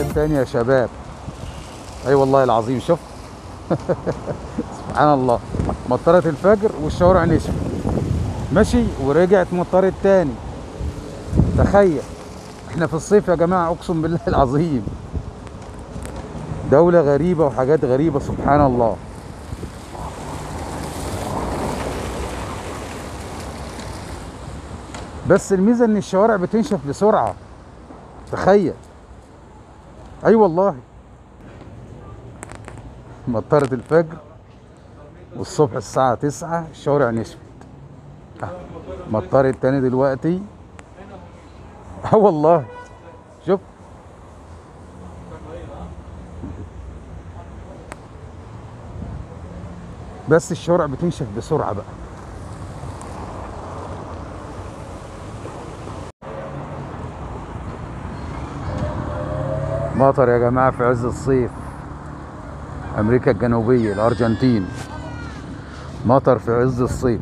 التاني يا شباب اي والله العظيم شوف سبحان الله مطرت الفجر والشوارع نشفت ماشي ورجعت مطرت تاني تخيل احنا في الصيف يا جماعة اقسم بالله العظيم دولة غريبة وحاجات غريبة سبحان الله بس الميزة ان الشوارع بتنشف بسرعة تخيل اي والله مطرت الفجر والصبح الساعة تسعة الشوارع نشفت آه، مطرت تاني دلوقتي اه والله شوف بس الشوارع بتنشف بسرعة بقى مطر يا جماعة في عز الصيف أمريكا الجنوبية الأرجنتين مطر في عز الصيف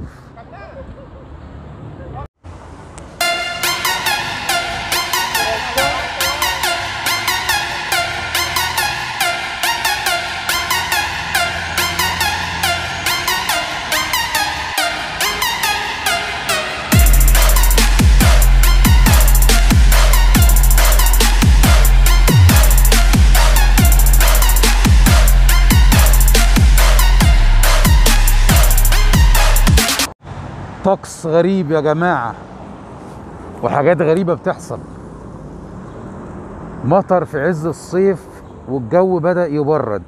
طقس غريب يا جماعة وحاجات غريبة بتحصل مطر في عز الصيف والجو بدأ يبرد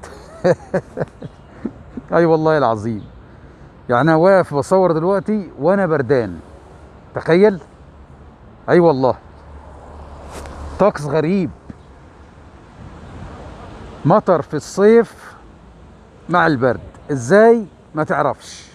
اي والله العظيم يعني انا واقف بصور دلوقتي وانا بردان تخيل اي والله طقس غريب مطر في الصيف مع البرد ازاي ما تعرفش